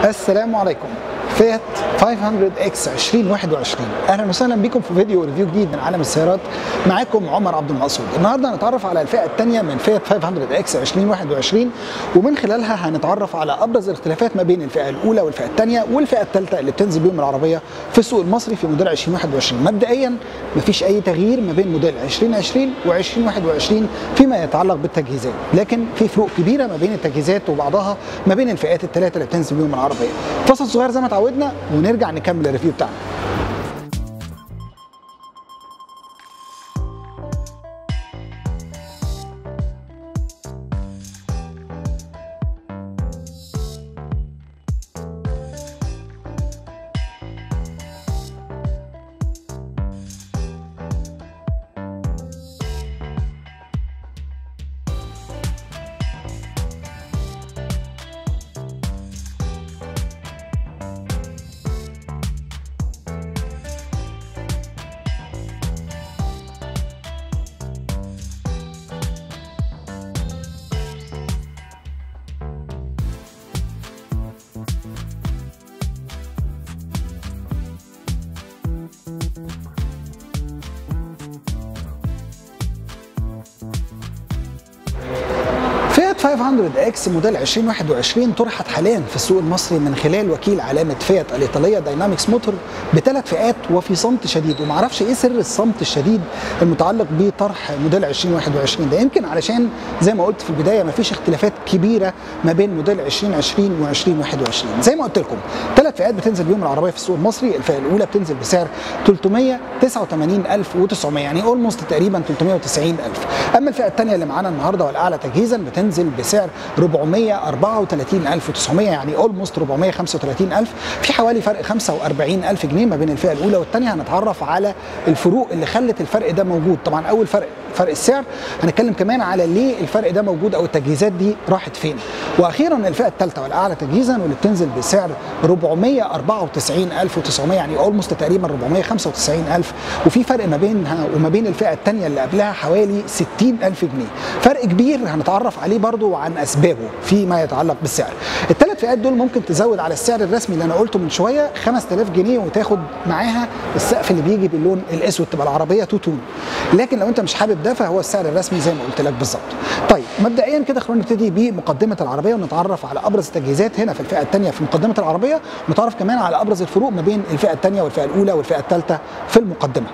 السلام عليكم فيات 500 اكس 2021 اهلا وسهلا بكم في فيديو ريفيو جديد من عالم السيارات معاكم عمر عبد المقصود النهارده هنتعرف على الفئه الثانيه من فيات 500 اكس 2021 ومن خلالها هنتعرف على ابرز الاختلافات ما بين الفئه الاولى والفئه الثانيه والفئه الثالثه اللي بتنزل بيهم العربيه في السوق المصري في موديل 2021 مبدئيا مفيش اي تغيير ما بين موديل 2020 و2021 فيما يتعلق بالتجهيزات لكن في فروق كبيره ما بين التجهيزات وبعضها ما بين الفئات الثلاثه اللي بتنزل بيهم العربيه فاصل صغير زي ما اتعودنا ونرجع نكمل الريفيو بتاعنا فيات 500 اكس موديل 2021 طرحت حاليا في السوق المصري من خلال وكيل علامه فيات الايطاليه داينامكس موتور بثلاث فئات وفي صمت شديد ومعرفش ايه سر الصمت الشديد المتعلق بطرح موديل 2021 ده يمكن علشان زي ما قلت في البدايه ما فيش اختلافات كبيره ما بين موديل 2020 و 2021 زي ما قلت لكم ثلاث فئات بتنزل بيهم العربيه في السوق المصري الفئه الاولى بتنزل بسعر 389900 يعني اولموست تقريبا 390000 اما الفئه الثانيه اللي معانا النهارده والاعلى تجهيزا بتنزل بسعر 434900 يعني اولموست 435000 في حوالي فرق 45000 جنيه ما بين الفئه الاولى والثانيه هنتعرف على الفروق اللي خلت الفرق ده موجود طبعا اول فرق فرق السعر هنتكلم كمان على ليه الفرق ده موجود او التجهيزات دي راحت فين واخيرا الفئه الثالثه والاعلى تجهيزا واللي بتنزل بسعر 494900 يعني اولموست تقريبا 495000 وفي فرق ما بينها وما بين الفئه الثانيه اللي قبلها حوالي 60000 جنيه فرق كبير هنتعرف عليه برضو وعن اسبابه فيما يتعلق بالسعر الثلاث فئات دول ممكن تزود على السعر الرسمي اللي انا قلته من شويه 5000 جنيه وتاخد معاها السقف اللي بيجي باللون الاسود تبقى العربيه تو تون لكن لو انت مش حابب ده فهو السعر الرسمي زي ما قلت لك بالظبط طيب مبدئيا كده خلونا نبتدي بمقدمه العربيه ونتعرف على ابرز التجهيزات هنا في الفئه الثانيه في مقدمه العربيه ونتعرف كمان على ابرز الفروق ما بين الفئه الثانيه والفئه الاولى والفئه الثالثه في المقدمه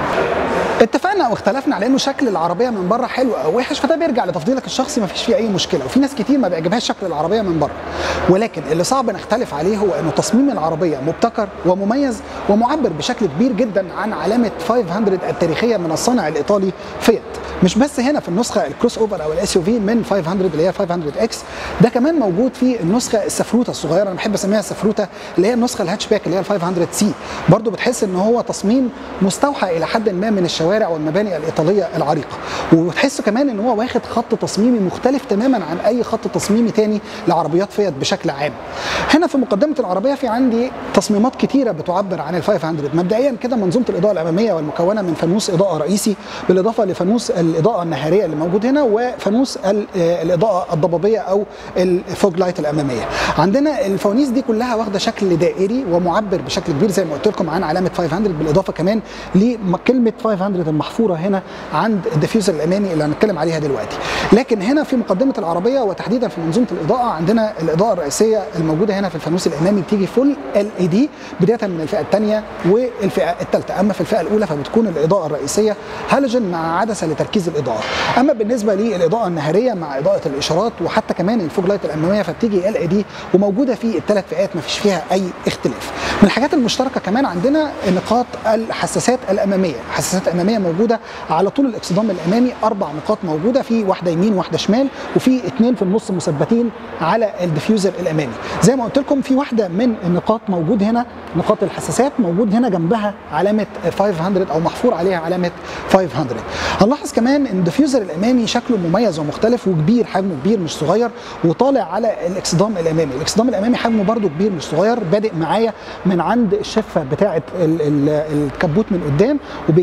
اتفقنا واختلفنا على انه شكل العربيه من بره حلو او وحش فده بيرجع لتفضيلك الشخصي ما فيش فيه اي مشكله وفي ناس كتير ما بيعجبهاش شكل العربيه من بره ولكن اللي صعب نختلف عليه هو انه تصميم العربيه مبتكر ومميز ومعبر بشكل كبير جدا عن علامه 500 التاريخيه من الصانع الايطالي فيات مش بس هنا في النسخه الكروس اوفر او الاس يو في من 500 اللي هي 500 اكس ده كمان موجود في النسخه السفروته الصغيره انا بحب اسميها السفروته اللي هي النسخه الهاتشباك اللي هي ال 500 سي برضو بتحس ان هو تصميم مستوحى الى حد ما من الشوارع والمباني الايطاليه العريقه وتحس كمان ان هو واخد خط تصميمي مختلف تماما عن اي خط تصميمي تاني لعربيات فيات بشكل عام هنا في مقدمه العربيه في عندي تصميمات كتيره بتعبر عن ال 500 مبدئيا كده منظومه الاضاءه الاماميه والمكونه من فانوس اضاءه رئيسي بالاضافه لفانوس الاضاءه النهاريه اللي موجود هنا وفانوس الاضاءه الضبابيه او الفوج لايت الاماميه عندنا الفوانيس دي كلها واخده شكل دائري ومعبر بشكل كبير زي ما قلت لكم عن علامه 500 بالاضافه كمان لكلمه 500 المحفوره هنا عند الديفيوزر الامامي اللي هنتكلم عليها دلوقتي لكن هنا في مقدمه العربيه وتحديدا في منظومه الاضاءه عندنا الاضاءه الرئيسيه الموجوده هنا في الفانوس الامامي بتيجي فول ال اي دي بدايه من الفئه الثانيه والفئه الثالثه اما في الفئه الاولى فبتكون الاضاءه الرئيسيه هالوجن مع عدسه لتركيز الاضاءه اما بالنسبه للاضاءه النهاريه مع اضاءه الاشارات وحتى كمان الفوج لايت الاماميه فبتيجي ال اي دي وموجوده في الثلاث فئات ما فيش فيها اي اختلاف من الحاجات المشتركه كمان عندنا نقاط الحساسات الاماميه حساسات اماميه موجوده على طول الاكسدام الامامي اربع نقاط موجوده في واحده يمين واحده شمال وفي اثنين في النص مثبتين على الديفيوزر الامامي زي ما قلت لكم في واحده من النقاط موجود هنا نقاط الحساسات موجود هنا جنبها علامه 500 او محفور عليها علامه 500 هنلاحظ كمان ان الديفيوزر الامامي شكله مميز ومختلف وكبير حجمه كبير مش صغير وطالع على الاكسدام الامامي الاكسدام الامامي حجمه برده كبير مش صغير بادئ معايا من عند الشفه بتاعه الكبوت من قدام وبيكمل معايا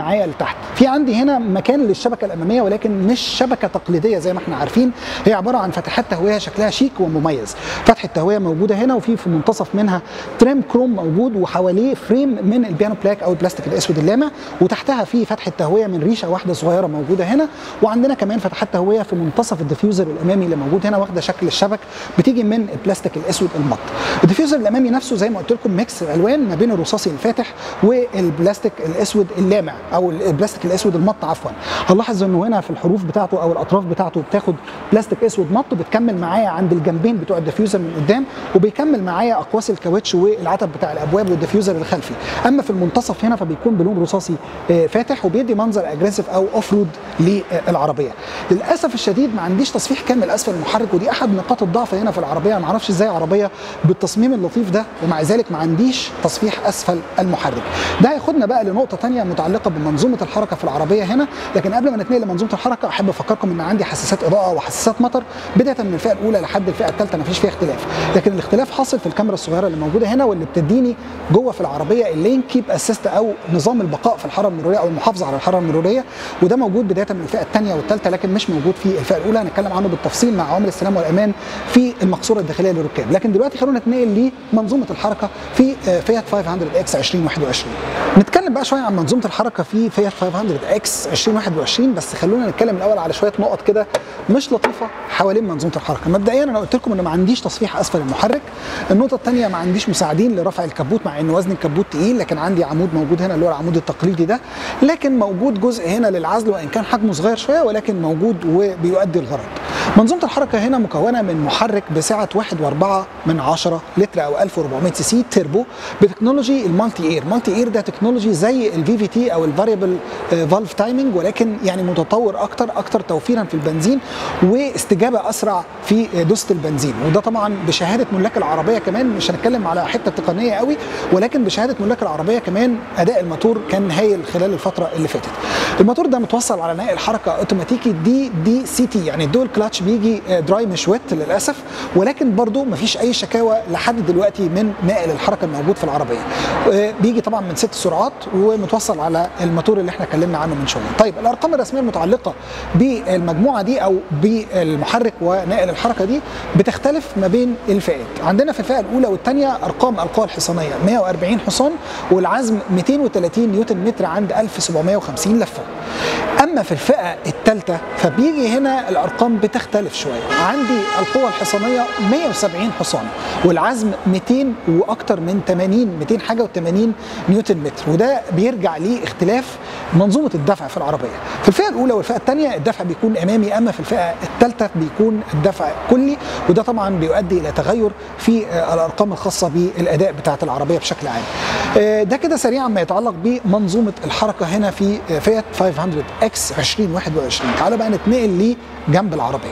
معايا لتحت في عندي هنا مكان للشبكه الاماميه ولكن مش شبكه تقليديه زي ما احنا عارفين هي عباره عن فتحات تهويه شكلها شيك ومميز فتحه تهويه موجوده هنا وفي في منتصف منها تريم كروم موجود وحواليه فريم من البيانو بلاك او البلاستيك الاسود اللامع وتحتها في فتحه تهويه من ريشه واحده صغيره موجوده هنا وعندنا كمان فتحات تهويه في منتصف الديفيوزر الامامي اللي موجود هنا واخده شكل الشبك بتيجي من البلاستيك الاسود المط الديفيوزر الامامي نفسه زي ما قلت لكم ميكس الوان ما بين الرصاصي الفاتح والبلاستيك الاسود اللامع او البلاستيك الاسود المط عفوا هنلاحظ انه هنا في الحروف بتاعته او الاطراف بتاعته بتاخد بلاستيك اسود مط بتكمل معايا عند الجنبين بتوع الديفيوزر من قدام وبيكمل معايا اقواس الكاوتش والعتب بتاع الابواب والديفيوزر الخلفي اما في المنتصف هنا فبيكون بلون رصاصي فاتح وبيدي منظر اجريسيف او اوف رود للعربيه للاسف الشديد ما عنديش تصفيح كامل اسفل المحرك ودي احد نقاط الضعف هنا في العربيه ما اعرفش ازاي عربيه بالتصميم اللطيف ده ومع ذلك ما عنديش تصفيح اسفل المحرك ده هياخدنا بقى لنقطه ثانيه متعلقه بمنظومه الحركه في العربيه هنا لكن قبل ما نتنقل لمنظومه الحركه احب افكركم ان عندي حساسات اضاءه وحساسات مطر بدايه من الفئه الاولى لحد الفئه الثالثه ما فيش فيها اختلاف لكن الاختلاف حاصل في الكاميرا الصغيره اللي موجوده هنا واللي بتديني جوه في العربيه اللين كيب اسيست او نظام البقاء في الحراره المروريه او المحافظه على الحراره المروريه وده موجود بدايه من الفئه الثانيه والثالثه لكن مش موجود في الفئه الاولى هنتكلم عنه بالتفصيل مع عوامل السلامه والامان في المقصوره الداخليه للركاب لكن دلوقتي خلونا نتنقل لمنظومه الحركه في فيات 500 اكس 2021 نتكلم بقى شويه عن منظومه الحركه في فيات 500 اكس 2021 بس خلونا نتكلم الاول على شويه نقط كده مش لطيفه حوالين منظومه الحركه مبدئيا انا قلت لكم ان ما عنديش تصفيح اسفل المحرك النقطه الثانيه ما عنديش مساعدين لرفع الكبوت مع ان وزن الكبوت تقيل لكن عندي عمود موجود هنا اللي هو العمود التقليدي ده لكن موجود جزء هنا للعزل وان كان حجمه صغير شويه ولكن موجود وبيؤدي الغرض منظومه الحركه هنا مكونه من محرك بسعه 1.4 من 10 لتر او 1400 سي سي تيربو بتكنولوجي المالتي اير مالتي اير ده تكنولوجي زي الفي في تي او الفاريبل فالف تايمنج ولكن يعني متطور اكتر اكتر توفيرا في البنزين واستجابه اسرع في دوسه البنزين وده طبعا بشهاده ملاك العربيه كمان مش هنتكلم على حته تقنيه قوي ولكن بشهاده ملاك العربيه كمان اداء الموتور كان هايل خلال الفتره اللي فاتت الموتور ده متوصل على نقل الحركه اوتوماتيكي دي دي سي تي يعني الدول كلاتش بيجي دراي مش ويت للاسف ولكن برضو مفيش اي شكاوى لحد دلوقتي من نقل الحركه الموجود في العربيه بيجي طبعا من ست سرعات ومتوصل على الموتور اللي احنا اتكلمنا عنه من شويه طيب الارقام الرسميه المتعلقه بالمجموعه دي او بالمحرك ونقل الحركه دي بتختلف ما بين الفئات عندنا في الفئه الاولى والثانيه ارقام القوى الحصانيه 140 حصان والعزم 230 نيوتن متر عند 1750 لفه اما في الفئه الثالثه فبيجي هنا الارقام بتختلف شويه عندي القوه الحصانيه 170 حصان والعزم 200 واكثر من 80 200 حاجه و80 نيوتن متر وده بيرجع لاختلاف منظومه الدفع في العربيه في الفئه الاولى والفئه الثانيه الدفع بيكون امامي اما في الفئه الثالثه بيكون الدفع كلي وده طبعا بيؤدي الى تغير في الارقام الخاصه بالاداء بتاعه العربيه بشكل عام ده كده سريعا ما يتعلق بمنظومه الحركه هنا في فئه 500 اكس 2021 تعالوا بقى نتنقل لجنب العربيه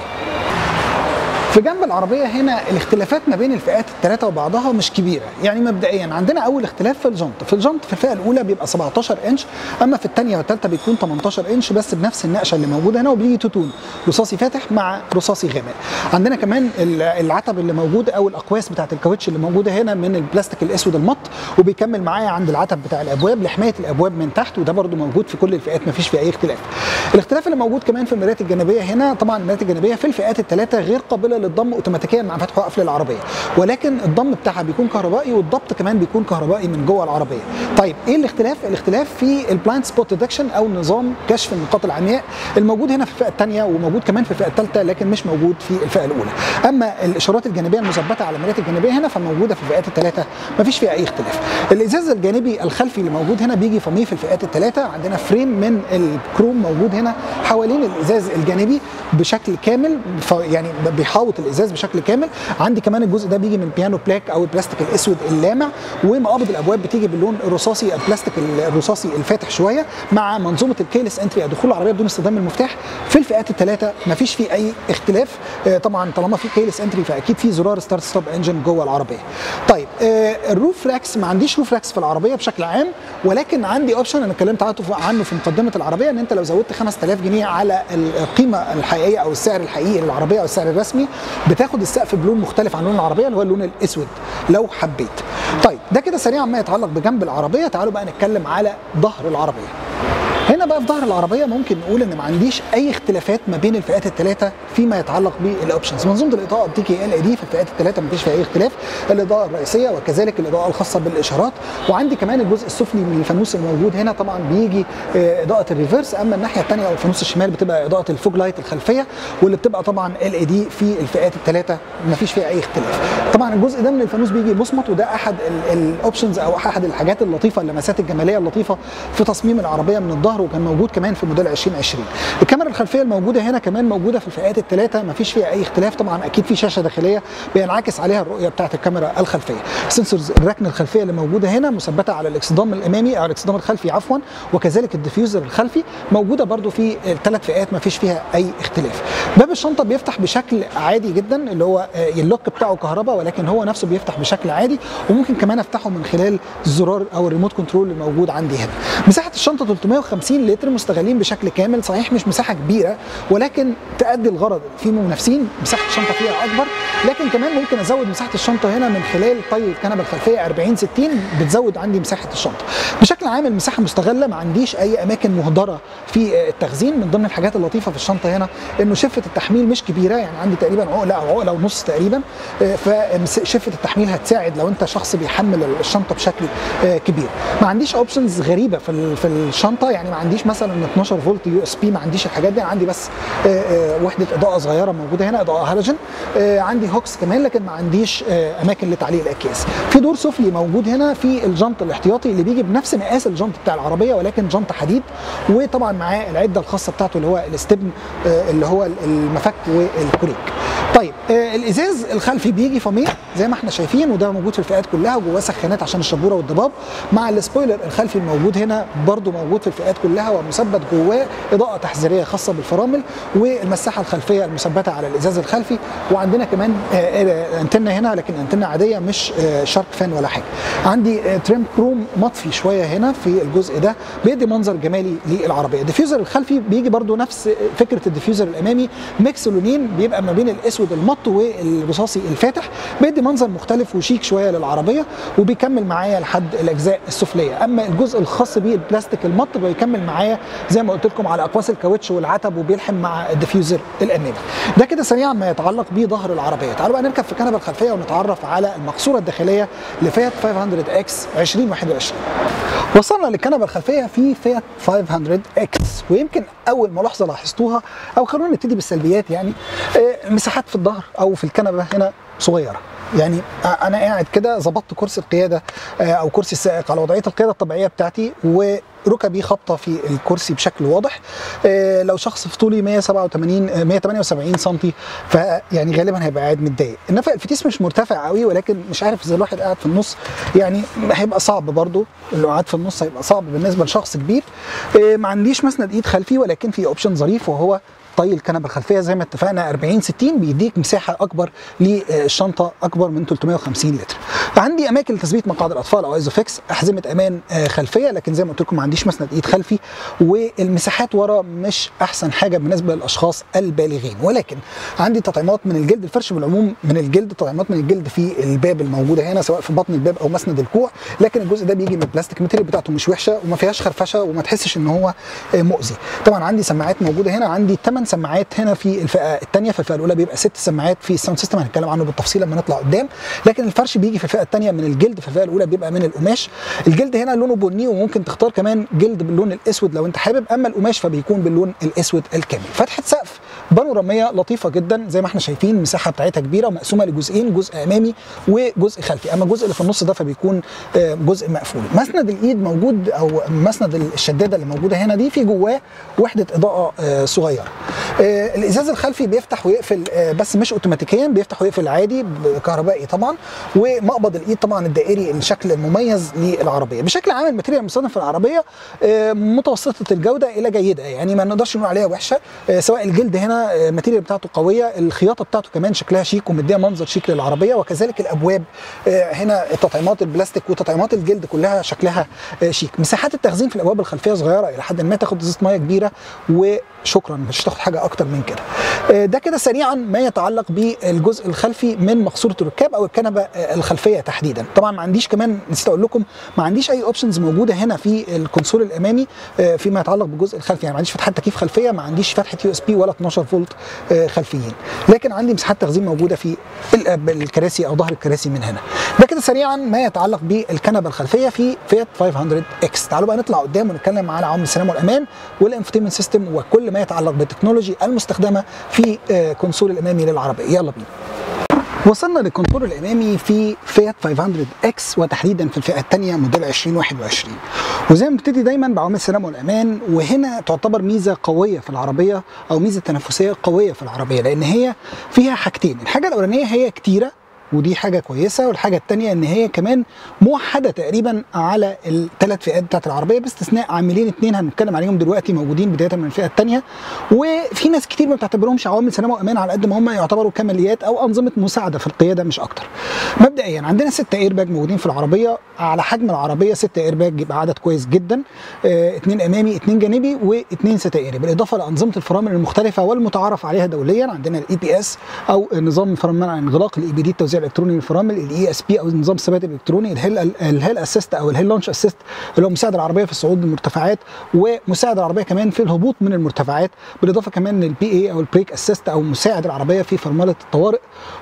في جنب العربيه هنا الاختلافات ما بين الفئات الثلاثه وبعضها مش كبيره يعني مبدئيا عندنا اول اختلاف في الجنط في الجنط في الفئه الاولى بيبقى 17 انش اما في الثانيه والثالثه بيكون 18 انش بس بنفس النقشه اللي موجوده هنا وبيجي توتون رصاصي فاتح مع رصاصي غامق عندنا كمان العتب اللي موجود او الاقواس بتاعه الكاوتش اللي موجوده هنا من البلاستيك الاسود المط وبيكمل معايا عند العتب بتاع الابواب لحمايه الابواب من تحت وده برده موجود في كل الفئات ما فيش فيه اي اختلاف الاختلاف اللي موجود كمان في المرايات الجانبيه هنا طبعا المرايات الجانبيه في الفئات الثلاثه غير قابله للضم اوتوماتيكيا مع فتح وقفل العربيه ولكن الضم بتاعها بيكون كهربائي والضبط كمان بيكون كهربائي من جوه العربيه طيب ايه الاختلاف الاختلاف في البلايند سبوت ديتكشن او نظام كشف النقاط العمياء الموجود هنا في الفئه الثانيه وموجود كمان في الفئه الثالثه لكن مش موجود في الفئه الاولى اما الاشارات الجانبيه المثبته على المرايات الجانبيه هنا فموجوده في الفئات الثلاثه ما فيش فيها اي اختلاف الازاز الجانبي الخلفي اللي موجود هنا بيجي فميه في الفئات الثلاثه عندنا فريم من الكروم موجود هنا حوالين الازاز الجانبي بشكل كامل يعني بيحاوط الازاز بشكل كامل عندي كمان الجزء ده بيجي من بيانو بلاك او البلاستيك الاسود اللامع ومقابض الابواب بتيجي باللون الرصاصي البلاستيك الرصاصي الفاتح شويه مع منظومه الكيلس انتري دخول العربيه بدون استخدام المفتاح في الفئات الثلاثه ما فيش فيه اي اختلاف طبعا طالما في كيلس انتري فاكيد في زرار ستارت ستوب انجن جوه العربيه طيب الروف راكس ما عنديش روف راكس في العربيه بشكل عام ولكن عندي اوبشن انا اتكلمت عنه في مقدمه العربيه ان انت لو زودت 5000 جنيه على القيمه الحقيقيه او السعر الحقيقي للعربيه او السعر الرسمي بتاخد السقف بلون مختلف عن لون العربيه اللي هو اللون الاسود لو حبيت طيب ده كده سريعا ما يتعلق بجنب العربيه تعالوا بقى نتكلم على ظهر العربيه هنا بقى في ظهر العربيه ممكن نقول ان ما عنديش اي اختلافات ما بين الفئات الثلاثه فيما يتعلق بالاوبشنز منظومه الاضاءه بتيجي ال اي دي في الفئات الثلاثه ما فيش فيها اي اختلاف الاضاءه الرئيسيه وكذلك الاضاءه الخاصه بالاشارات وعندي كمان الجزء السفلي من الفانوس الموجود هنا طبعا بيجي آه، اضاءه الريفرس اما الناحيه الثانيه او الفانوس الشمال بتبقى اضاءه الفوج لايت الخلفيه واللي بتبقى طبعا ال اي دي في الفئات الثلاثه ما فيش فيها اي اختلاف طبعا الجزء ده من الفانوس بيجي مصمت وده احد الاوبشنز او احد الحاجات اللطيفه اللمسات الجماليه اللطيفه في تصميم العربيه من الظهر وكان موجود كمان في موديل 2020 الكاميرا الخلفيه الموجوده هنا كمان موجوده في الفئات الثلاثه ما فيش فيها اي اختلاف طبعا اكيد في شاشه داخليه بينعكس عليها الرؤيه بتاعه الكاميرا الخلفيه سنسورز الركن الخلفيه اللي موجوده هنا مثبته على الاكسدام الامامي او الاكسدام الخلفي عفوا وكذلك الديفيوزر الخلفي موجوده برده في الثلاث فئات ما فيش فيها اي اختلاف باب الشنطه بيفتح بشكل عادي جدا اللي هو آه، اللوك بتاعه كهرباء ولكن هو نفسه بيفتح بشكل عادي وممكن كمان افتحه من خلال الزرار او الريموت كنترول اللي موجود عندي هنا مساحه الشنطه 350 لتر مستغلين بشكل كامل صحيح مش مساحه كبيره ولكن تؤدي الغرض في منافسين مساحه الشنطه فيها اكبر لكن كمان ممكن ازود مساحه الشنطه هنا من خلال طي الكنبه الخلفيه 40 60 بتزود عندي مساحه الشنطه بشكل عام المساحه مستغله ما عنديش اي اماكن مهدره في التخزين من ضمن الحاجات اللطيفه في الشنطه هنا انه شفه التحميل مش كبيره يعني عندي تقريبا عقله او عقله ونص تقريبا آه، فشفه التحميل هتساعد لو انت شخص بيحمل الشنطه بشكل آه، كبير ما عنديش اوبشنز غريبه في ال- في الشنطه يعني ما عنديش مثلا 12 فولت يو اس بي ما عنديش الحاجات دي عندي بس آه، آه، وحده اضاءه صغيره موجوده هنا اضاءه هالوجن آه، عندي هوكس كمان لكن ما عنديش آه، اماكن لتعليق الاكياس في دور سفلي موجود هنا في الجنط الاحتياطي اللي بيجي بنفس مقاس الجنط بتاع العربيه ولكن جنط حديد وطبعا معاه العده الخاصه بتاعته اللي هو الاستبن آه، اللي هو المفك والكوريك طيب آه الازاز الخلفي بيجي فاميه زي ما احنا شايفين وده موجود في الفئات كلها وجواه سخانات عشان الشبوره والضباب مع السبويلر الخلفي الموجود هنا برضو موجود في الفئات كلها ومثبت جواه اضاءه تحذيريه خاصه بالفرامل والمساحه الخلفيه المثبته على الازاز الخلفي وعندنا كمان آه آه انتنه هنا لكن انتنه عاديه مش آه شارك فان ولا حاجه عندي آه تريم كروم مطفي شويه هنا في الجزء ده بيدي منظر جمالي للعربيه الديفيوزر الخلفي بيجي برضو نفس فكره الديفيوزر الامامي ميكس لونين بيبقى ما بين الاسود المط والرصاصي الفاتح بيدي منظر مختلف وشيك شويه للعربيه وبيكمل معايا لحد الاجزاء السفليه اما الجزء الخاص بيه البلاستيك المط بيكمل معايا زي ما قلت لكم على اقواس الكاوتش والعتب وبيلحم مع الديفيوزر الامامي ده كده سريعا ما يتعلق بظهر العربيه تعالوا بقى نركب في الكنبه الخلفيه ونتعرف على المقصوره الداخليه لفيات 500 اكس 2021 وصلنا للكنبه الخلفيه في فيات 500 اكس ويمكن اول ملاحظه لاحظتوها او خلونا نبتدي بالسلبيات يعني آه، المساحات في الظهر او في الكنبه هنا صغيره يعني انا قاعد كده ظبطت كرسي القياده آه، او كرسي السائق على وضعيه القياده الطبيعيه بتاعتي وركبي خابطه في الكرسي بشكل واضح آه، لو شخص في طولي 187 آه، 178 سم فيعني غالبا هيبقى قاعد متضايق النفق الفتيس مش مرتفع قوي ولكن مش عارف اذا الواحد قاعد في النص يعني هيبقى صعب برضو اللي قاعد في النص هيبقى صعب بالنسبه لشخص كبير آه، ما عنديش مسند ايد خلفي ولكن في اوبشن ظريف وهو طي الكنبه الخلفيه زي ما اتفقنا 40 60 بيديك مساحه اكبر للشنطه اكبر من 350 لتر. عندي اماكن لتثبيت مقاعد الاطفال او ايزوفيكس احزمه امان آه، خلفيه لكن زي ما قلت لكم ما عنديش مسند ايد خلفي والمساحات ورا مش احسن حاجه بالنسبه للاشخاص البالغين ولكن عندي تطعيمات من الجلد الفرش بالعموم من الجلد تطعيمات من الجلد في الباب الموجوده هنا سواء في بطن الباب او مسند الكوع لكن الجزء ده بيجي من البلاستيك الماتيريال بتاعته مش وحشه وما فيهاش خرفشه وما تحسش ان هو آه، مؤذي طبعا عندي سماعات موجوده هنا عندي 8 سماعات هنا في الفئه الثانيه في الفئه الاولى بيبقى ست سماعات في الساوند سيستم هنتكلم عنه بالتفصيل لما نطلع قدام لكن الفرش بيجي في الفئه الثانيه من الجلد في الفئه الاولى بيبقى من القماش الجلد هنا لونه بني وممكن تختار كمان جلد باللون الاسود لو انت حابب اما القماش فبيكون باللون الاسود الكامل فتحه سقف بانوراميه لطيفه جدا زي ما احنا شايفين المساحه بتاعتها كبيره ومقسومه لجزئين جزء امامي وجزء خلفي اما الجزء اللي في النص ده فبيكون آه، جزء مقفول مسند الايد موجود او مسند الشداده اللي موجوده هنا دي في جواه وحده اضاءه آه، صغيره آه، الازاز الخلفي بيفتح ويقفل آه، بس مش اوتوماتيكيا بيفتح ويقفل عادي كهربائي طبعا ومقبض الايد طبعا الدائري الشكل المميز للعربيه بشكل عام الماتيريال المستخدم في العربيه آه، متوسطه الجوده الى جيده يعني ما نقدرش نقول عليها وحشه آه، سواء الجلد هنا آه، الماتيريال بتاعته قويه الخياطه بتاعته كمان شكلها شيك ومديها منظر شيك للعربيه وكذلك الابواب آه، هنا التطعيمات البلاستيك وتطعيمات الجلد كلها شكلها آه، شيك مساحات التخزين في الابواب الخلفيه صغيره الى حد ما تاخد ازازه ميه كبيره شكرا مش هتاخد حاجه اكتر من كده آه، ده كده سريعا ما يتعلق بالجزء الخلفي من مقصوره الركاب او الكنبه آه، الخلفيه تحديدا طبعا ما عنديش كمان نسيت اقول لكم ما عنديش اي اوبشنز موجوده هنا في الكونسول الامامي آه، فيما يتعلق بالجزء الخلفي يعني ما عنديش فتحات تكييف خلفيه ما عنديش فتحه يو اس بي ولا 12 فولت آه، خلفيين لكن عندي مساحات تخزين موجوده في ال- الكراسي او ظهر الكراسي من هنا ده كده سريعا ما يتعلق بالكنبه الخلفيه في فيات 500 اكس تعالوا بقى نطلع قدام ونتكلم على عوامل السلامه والامان والانفوتينمنت سيستم وكل ما يتعلق بالتكنولوجي المستخدمه في آه، كونسول الامامي للعربيه يلا بينا وصلنا للكنترول الامامي في فيات 500 اكس وتحديدا في الفئه الثانيه موديل 2021 وزي ما بنبتدي دايما بعوامل السلامه والامان وهنا تعتبر ميزه قويه في العربيه او ميزه تنافسيه قويه في العربيه لان هي فيها حاجتين الحاجه الاولانيه هي كتيره ودي حاجه كويسه والحاجه الثانيه ان هي كمان موحده تقريبا على الثلاث فئات بتاعت العربيه باستثناء عاملين اثنين هنتكلم عليهم دلوقتي موجودين بدايه من الفئه الثانيه وفي ناس كتير ما بتعتبرهمش عوامل سلامه وامان على قد ما هم يعتبروا كماليات او انظمه مساعده في القياده مش اكتر. مبدئيا عندنا ستة اير باج موجودين في العربيه على حجم العربيه ستة اير باج يبقى عدد كويس جدا آه، اثنين امامي اثنين جانبي واثنين ستائري بالاضافه لانظمه الفرامل المختلفه والمتعارف عليها دوليا عندنا الاي بي اس او نظام فرامل منع الانغلاق الاي بي دي التوزيع الالكتروني للفرامل الاي اس بي او نظام الثبات الالكتروني الهيل الهيل اسيست او الهيل لونش اسيست اللي هو مساعد العربيه في الصعود من المرتفعات ومساعد العربيه كمان في الهبوط من المرتفعات بالاضافه كمان للبي اي او البريك اسيست او مساعد العربيه في فرمله الطوارئ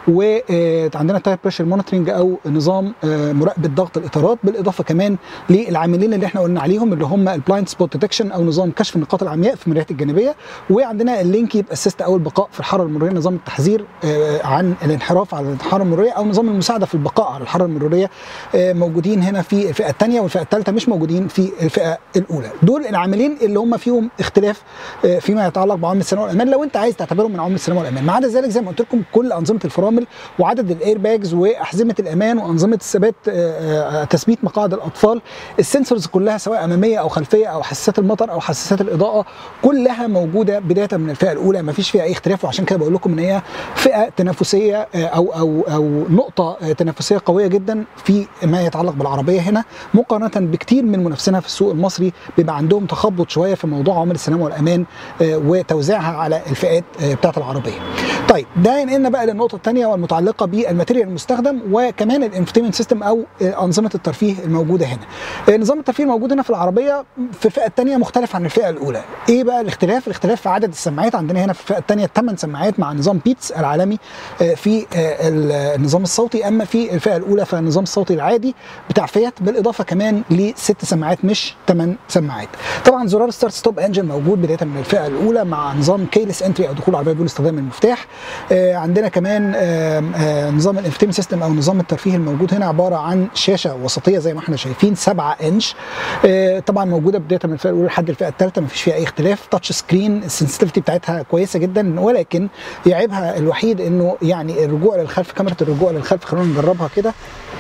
وعندنا تاير بريشر مونيتورنج او نظام آه، مراقبه ضغط الاطارات بالاضافه كمان للعاملين اللي احنا قلنا عليهم اللي هم البلايند سبوت ديتكشن او نظام كشف النقاط العمياء في المرايات الجانبيه وعندنا اللينكيب اسيست او البقاء في الحراره المروريه نظام التحذير آه، عن الانحراف على الحراره المروريه او نظام المساعده في البقاء على الحراره المروريه آه، موجودين هنا في الفئه الثانيه والفئه الثالثه مش موجودين في الفئه الاولى دول العاملين اللي هم فيهم اختلاف آه، فيما يتعلق بعوامل السلامه والامان لو انت عايز تعتبرهم من عوامل السلامه والامان ما عدا ذلك زي ما قلت لكم كل انظمه الفرامل وعدد الاير باجز واحزمه الامان وانظمه الثبات آه، آه، تثبيت مقاعد الاطفال السنسورز كلها سواء اماميه او خلفيه او حساسات المطر او حساسات الاضاءه كلها موجوده بدايه من الفئه الاولى ما فيش فيها اي اختلاف وعشان كده بقول لكم ان هي فئه تنافسيه آه، او او او نقطه آه، تنافسيه قويه جدا في ما يتعلق بالعربيه هنا مقارنه بكتير من منافسينها في السوق المصري بيبقى عندهم تخبط شويه في موضوع عوامل السلامه والامان آه، وتوزيعها على الفئات آه، بتاعه العربيه. طيب ده ينقلنا بقى للنقطه الثانيه والمتعلقه بالماتيريال المستخدم وكمان الانفوتينمنت سيستم او آه، انظمه الترفيه الموجوده هنا. آه، نظام الترفيه الموجود هنا في العربيه في الفئه الثانيه مختلف عن الفئه الاولى. ايه بقى الاختلاف؟ الاختلاف في عدد السماعات عندنا هنا في الفئه الثانيه 8 سماعات مع نظام بيتس العالمي آه، في آه، النظام الصوتي اما في الفئه الاولى فالنظام الصوتي العادي بتاع فيات بالاضافه كمان لست سماعات مش 8 سماعات. طبعا زرار ستارت ستوب انجن موجود بدايه من الفئه الاولى مع نظام كيلس انتري او دخول العربيه بدون استخدام المفتاح. آه، عندنا كمان آه، آه، نظام الانفتيم سيستم او نظام الترفيه الموجود هنا عباره عن شاشه وسطيه زي ما احنا شايفين 7 انش آه، طبعا موجوده بدايه من الفئه الاولى لحد الفئه الثالثه ما فيش فيها اي اختلاف تاتش سكرين السنسيتيفيتي بتاعتها كويسه جدا ولكن يعيبها الوحيد انه يعني الرجوع للخلف كاميرا الرجوع للخلف خلونا نجربها كده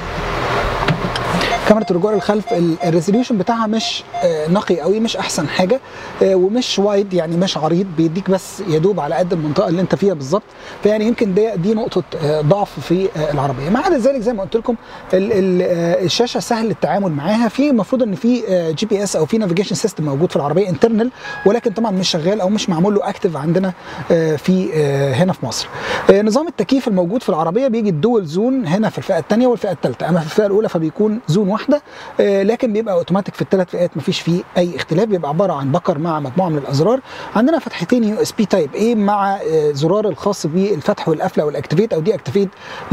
كاميرا الرجوع للخلف ال- الريزوليوشن بتاعها مش آه، نقي قوي مش احسن حاجه آه، ومش وايد يعني مش عريض بيديك بس يا دوب على قد المنطقه اللي انت فيها بالظبط فيعني يمكن دي دي نقطه آه، ضعف في آه، العربيه ما عدا ذلك زي ما قلت لكم ال- ال- آه، الشاشه سهل التعامل معاها في المفروض ان في جي بي اس او في نافيجيشن سيستم موجود في العربيه انترنال ولكن طبعا مش شغال او مش معمول له اكتف عندنا آه، في آه، هنا في مصر آه، نظام التكييف الموجود في العربيه بيجي الدول زون هنا في الفئه الثانيه والفئه الثالثه اما في الفئه الاولى فبيكون زون واحده آه، لكن بيبقى اوتوماتيك في الثلاث فئات مفيش فيه اي اختلاف بيبقى عباره عن بكر مع مجموعه من الازرار عندنا فتحتين يو اس بي تايب اي مع آه، زرار الخاص بالفتح والقفله والاكتيفيت او دي اكتيفيت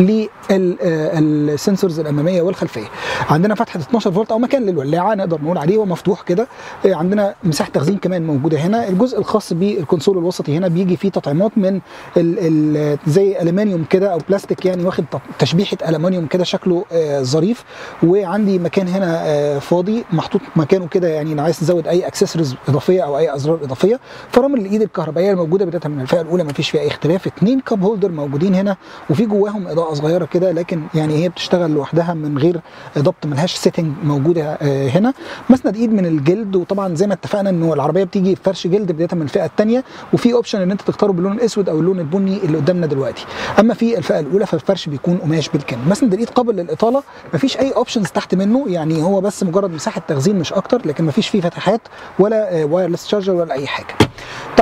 للسنسورز الاماميه والخلفيه عندنا فتحه 12 فولت او مكان للولاعه نقدر نقول عليه ومفتوح كده آه، عندنا مساحه تخزين كمان موجوده هنا الجزء الخاص بالكونسول الوسطي هنا بيجي فيه تطعيمات من ال ال زي الومنيوم كده او بلاستيك يعني واخد تشبيحه الومنيوم كده شكله آه، ظريف وعندي مكان هنا آه، فاضي محطوط مكانه كده يعني لو عايز تزود اي اكسسوارز اضافيه او اي ازرار اضافيه فرامل الايد الكهربائيه الموجوده بدايه من الفئه الاولى ما فيش فيها اي اختلاف اثنين كاب هولدر موجودين هنا وفي جواهم اضاءه صغيره كده لكن يعني هي بتشتغل لوحدها من غير ضبط ملهاش سيتنج موجوده آه، هنا مسند ايد من الجلد وطبعا زي ما اتفقنا انه العربيه بتيجي فرش جلد بدايه من الفئه الثانيه وفي اوبشن ان انت تختاره باللون الاسود او اللون البني اللي قدامنا دلوقتي اما في الفئه الاولى فالفرش بيكون قماش بالكامل مسند الايد قابل للاطاله مفيش اي اوبشنز تحت منه يعني هو بس مجرد مساحه تخزين مش اكتر لكن مفيش فيه فتحات ولا وايرلس شارجر ولا اي حاجه طيب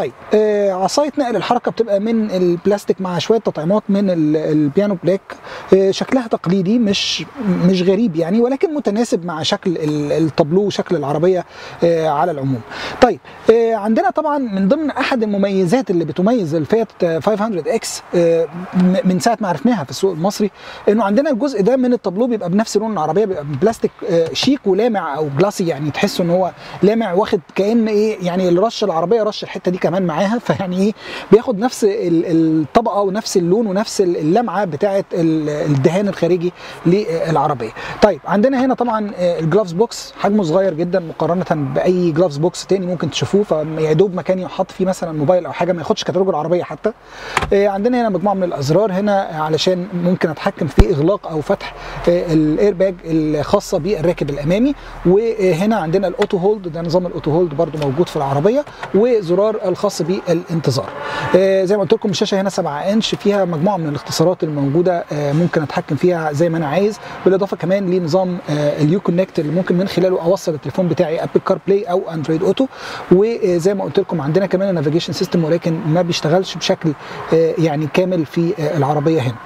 طيب آه عصايه نقل الحركه بتبقى من البلاستيك مع شويه تطعيمات من ال- البيانو بلاك آه شكلها تقليدي مش مش غريب يعني ولكن متناسب مع شكل ال- الطابلو وشكل العربيه آه على العموم طيب آه عندنا طبعا من ضمن احد المميزات اللي بتميز الفيات 500 اكس آه م- من ساعه ما عرفناها في السوق المصري انه عندنا الجزء ده من الطابلو بيبقى بنفس لون العربيه بيبقى بلاستيك آه شيك ولامع او جلاسي يعني تحس ان هو لامع واخد كان ايه يعني اللي رش العربيه رش الحته دي كمان معاها فيعني ايه بياخد نفس ال- الطبقه ونفس اللون ونفس اللمعه بتاعه ال- الدهان الخارجي للعربيه. طيب عندنا هنا طبعا آه، الجلافز بوكس حجمه صغير جدا مقارنه باي جلافز بوكس تاني ممكن تشوفوه فيا دوب مكان يحط فيه مثلا موبايل او حاجه ما ياخدش كتالوج العربيه حتى. آه، عندنا هنا مجموعه من الازرار هنا علشان ممكن اتحكم في اغلاق او فتح الاير باج الخاصه بالراكب الامامي وهنا عندنا الاوتو هولد ده نظام الاوتو هولد برده موجود في العربيه وزرار الخاص بالانتظار آه، زي ما قلت لكم الشاشه هنا 7 انش فيها مجموعه من الاختصارات الموجوده آه، ممكن اتحكم فيها زي ما انا عايز بالاضافه كمان لنظام آه، اليو كونكت اللي ممكن من خلاله اوصل التليفون بتاعي ابل كار بلاي او اندرويد اوتو وزي ما قلت لكم عندنا كمان النافيجيشن سيستم ولكن ما بيشتغلش بشكل آه، يعني كامل في آه، العربيه هنا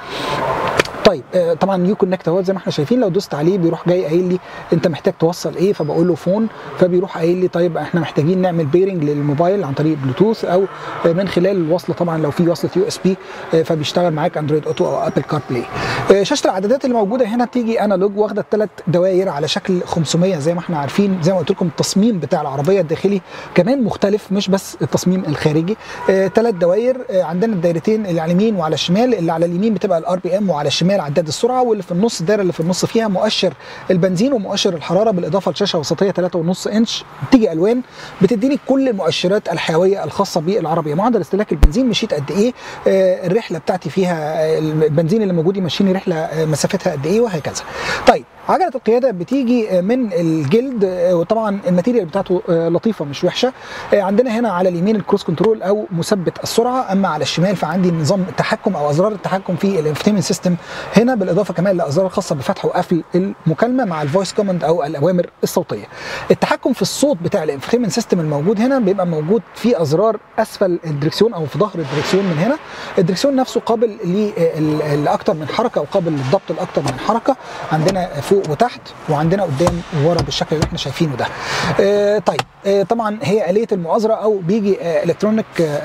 طيب آه، طبعا يو كونكت اهو زي ما احنا شايفين لو دوست عليه بيروح جاي قايل لي انت محتاج توصل ايه فبقول له فون فبيروح قايل لي طيب احنا محتاجين نعمل بيرنج للموبايل عن طريق بلوتوث او آه، من خلال الوصله طبعا لو في وصله يو اس بي فبيشتغل معاك اندرويد اوتو او ابل كار بلاي آه، شاشه الاعدادات اللي موجوده هنا بتيجي انالوج واخده الثلاث دوائر على شكل 500 زي ما احنا عارفين زي ما قلت لكم التصميم بتاع العربيه الداخلي كمان مختلف مش بس التصميم الخارجي ثلاث دوائر آه، عندنا الدايرتين اللي على اليمين وعلى الشمال اللي على اليمين بتبقى الار بي ام وعلى الشمال عداد السرعه واللي في النص الدايره اللي في النص فيها مؤشر البنزين ومؤشر الحراره بالاضافه لشاشه وسطيه 3.5 انش بتيجي الوان بتديني كل المؤشرات الحيويه الخاصه بالعربيه معدل استهلاك البنزين مشيت قد ايه آه، الرحله بتاعتي فيها آه، البنزين اللي موجود يمشيني رحله آه، مسافتها قد ايه وهكذا طيب عجله القياده بتيجي آه، من الجلد آه، وطبعا الماتيريال بتاعته آه، لطيفه مش وحشه آه، عندنا هنا على اليمين الكروس كنترول او مثبت السرعه اما على الشمال فعندي نظام التحكم او ازرار التحكم في الانفتيمنت سيستم هنا بالاضافه كمان لازرار خاصه بفتح وقفل المكالمه مع الفويس كوماند او الاوامر الصوتيه التحكم في الصوت بتاع الانفتيمنت سيستم الموجود هنا بيبقى موجود في ازرار اسفل الدركسيون او في ظهر الدركسيون من هنا الدركسيون نفسه قابل ل- لاكتر من حركه وقابل للضبط لاكتر من حركه عندنا فوق وتحت وعندنا قدام وورا بالشكل اللي احنا شايفينه ده آه، طيب آه، طبعا هي آلية المؤازرة أو بيجي الكترونيك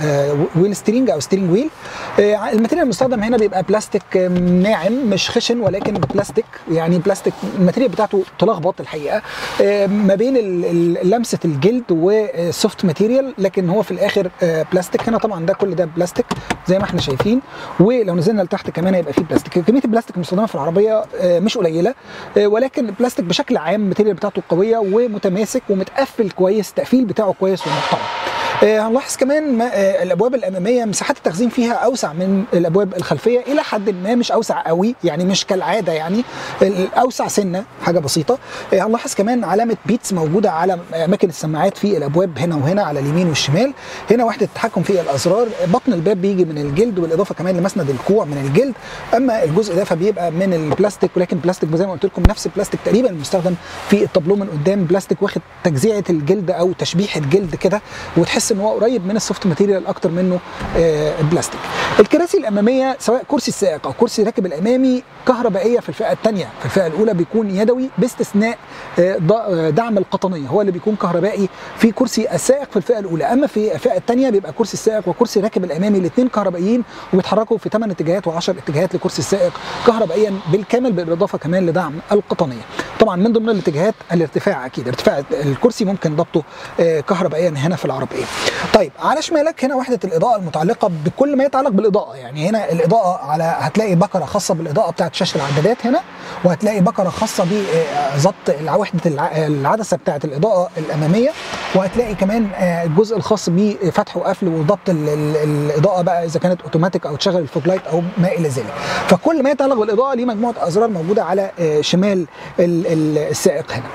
ويل ستيرنج أو ستيرنج ويل الماتيريال المستخدم هنا بيبقى بلاستيك آه، ناعم مش خشن ولكن بلاستيك يعني بلاستيك الماتيريال بتاعته تلخبط الحقيقة آه، ما بين ال- ال- لمسة الجلد وسوفت ماتيريال لكن هو في الآخر آه، بلاستيك هنا طبعا ده كل ده بلاستيك زي ما احنا شايفين ولو نزلنا لتحت كمان هيبقى فيه بلاستيك كمية البلاستيك المستخدمة في العربية آه، مش قليلة آه، ولكن البلاستيك بشكل عام الماتيريال بتاعته قويه ومتماسك ومتقفل كويس التقفيل بتاعه كويس ومحترم آه، هنلاحظ ما ما آه، الابواب الاماميه مساحات التخزين فيها اوسع من الابواب الخلفيه الى حد ما مش اوسع قوي يعني مش كالعاده يعني الاوسع سنه حاجه بسيطه آه، هنلاحظ كمان علامه بيتس موجوده على اماكن السماعات في الابواب هنا وهنا على اليمين والشمال هنا وحده التحكم في الازرار بطن الباب بيجي من الجلد بالاضافه كمان لمسند الكوع من الجلد اما الجزء ده فبيبقى من البلاستيك ولكن بلاستيك زي ما قلت لكم نفس البلاستيك تقريبا المستخدم في الطابلو من قدام بلاستيك واخد تجزيعه الجلد او تشبيح الجلد كده وتحس ان هو قريب من السوفت ماتيريال اكتر منه آه، البلاستيك الكراسي الاماميه سواء كرسي السائق او كرسي الراكب الامامي كهربائيه في الفئه الثانيه في الفئه الاولى بيكون يدوي باستثناء آه، ض- آه، دعم القطنيه هو اللي بيكون كهربائي في كرسي السائق في الفئه الاولى اما في الفئه الثانيه بيبقى كرسي السائق وكرسي الراكب الامامي الاثنين كهربائيين وبيتحركوا في 8 اتجاهات و10 اتجاهات لكرسي السائق كهربائيا بالكامل بالاضافه كمان لدعم القطنيه طبعا من ضمن الاتجاهات الارتفاع اكيد ارتفاع الكرسي ممكن ضبطه آه، كهربائيا هنا في العربيه طيب على شمالك هنا وحده الاضاءه المتعلقه بكل ما يتعلق بالاضاءه يعني هنا الاضاءه على هتلاقي بكره خاصه بالاضاءه بتاعت شاشه العدادات هنا وهتلاقي بكره خاصه بضبط وحده الع- العدسه بتاعت الاضاءه الاماميه وهتلاقي كمان آه، الجزء الخاص بفتح وقفل وضبط ال- ال- الاضاءه بقى اذا كانت اوتوماتيك او تشغل الفوج لايت او ما الى ذلك فكل ما يتعلق بالاضاءه ليه مجموعه ازرار موجوده على آه، شمال ال- ال- السائق هنا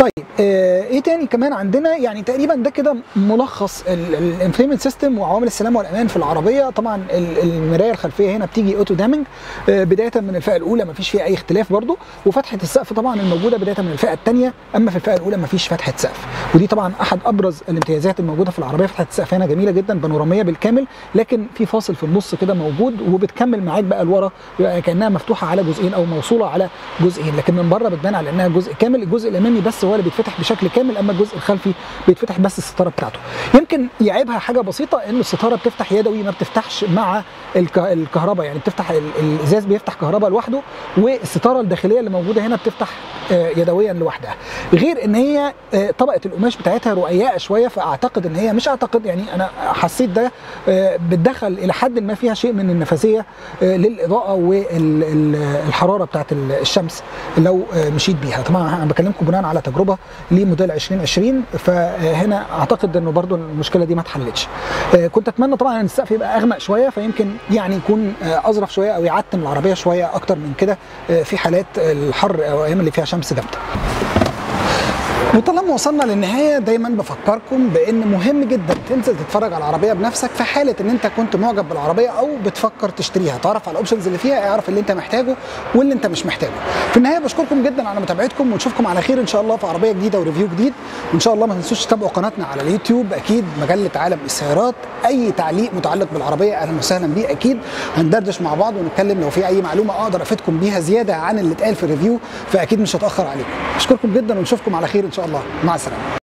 طيب آه ايه تاني كمان عندنا يعني تقريبا ده كده ملخص الانفيرمنت سيستم وعوامل السلامه والامان في العربيه طبعا المرايه الخلفيه هنا بتيجي اوتو دامنج آه بدايه من الفئه الاولى ما فيش فيها اي اختلاف برده وفتحه السقف طبعا الموجوده بدايه من الفئه الثانيه اما في الفئه الاولى ما فيش فتحه سقف ودي طبعا احد ابرز الامتيازات الموجوده في العربيه فتحه السقف هنا جميله جدا بانوراميه بالكامل لكن في فاصل في النص كده موجود وبتكمل معاك بقى لورا كانها مفتوحه على جزئين او موصوله على جزئين لكن من بره بتبان على انها جزء كامل الجزء الامامي بس هو اللي بيتفتح بشكل كامل اما الجزء الخلفي بيتفتح بس الستاره بتاعته يمكن يعيبها حاجه بسيطه ان الستاره بتفتح يدوي ما بتفتحش مع الكهرباء يعني بتفتح الازاز بيفتح كهرباء لوحده والستاره الداخليه اللي موجوده هنا بتفتح يدويا لوحدها غير ان هي طبقه القماش بتاعتها رقيقه شويه فاعتقد ان هي مش اعتقد يعني انا حسيت ده بتدخل الى حد ما فيها شيء من النفاذيه للاضاءه والحراره بتاعت الشمس لو مشيت بيها طبعا انا بكلمكم بناء على تجربه لموديل 2020 فهنا اعتقد انه برضو المشكله دي ما اتحلتش كنت اتمنى طبعا ان السقف يبقى اغمق شويه فيمكن يعني يكون اظرف شويه او يعتم العربيه شويه اكتر من كده في حالات الحر او ايام اللي فيها شمس جامده وطالما وصلنا للنهايه دايما بفكركم بان مهم جدا تنزل تتفرج على العربيه بنفسك في حاله ان انت كنت معجب بالعربيه او بتفكر تشتريها تعرف على الاوبشنز اللي فيها اعرف اللي انت محتاجه واللي انت مش محتاجه في النهايه بشكركم جدا على متابعتكم ونشوفكم على خير ان شاء الله في عربيه جديده وريفيو جديد وان شاء الله ما تنسوش تتابعوا قناتنا على اليوتيوب اكيد مجله عالم السيارات اي تعليق متعلق بالعربيه اهلا وسهلا بيه اكيد هندردش مع بعض ونتكلم لو في اي معلومه اقدر افيدكم بيها زياده عن اللي اتقال في الريفيو فاكيد مش هتاخر عليكم اشكركم جدا ونشوفكم على خير ان شاء الله مع السلامه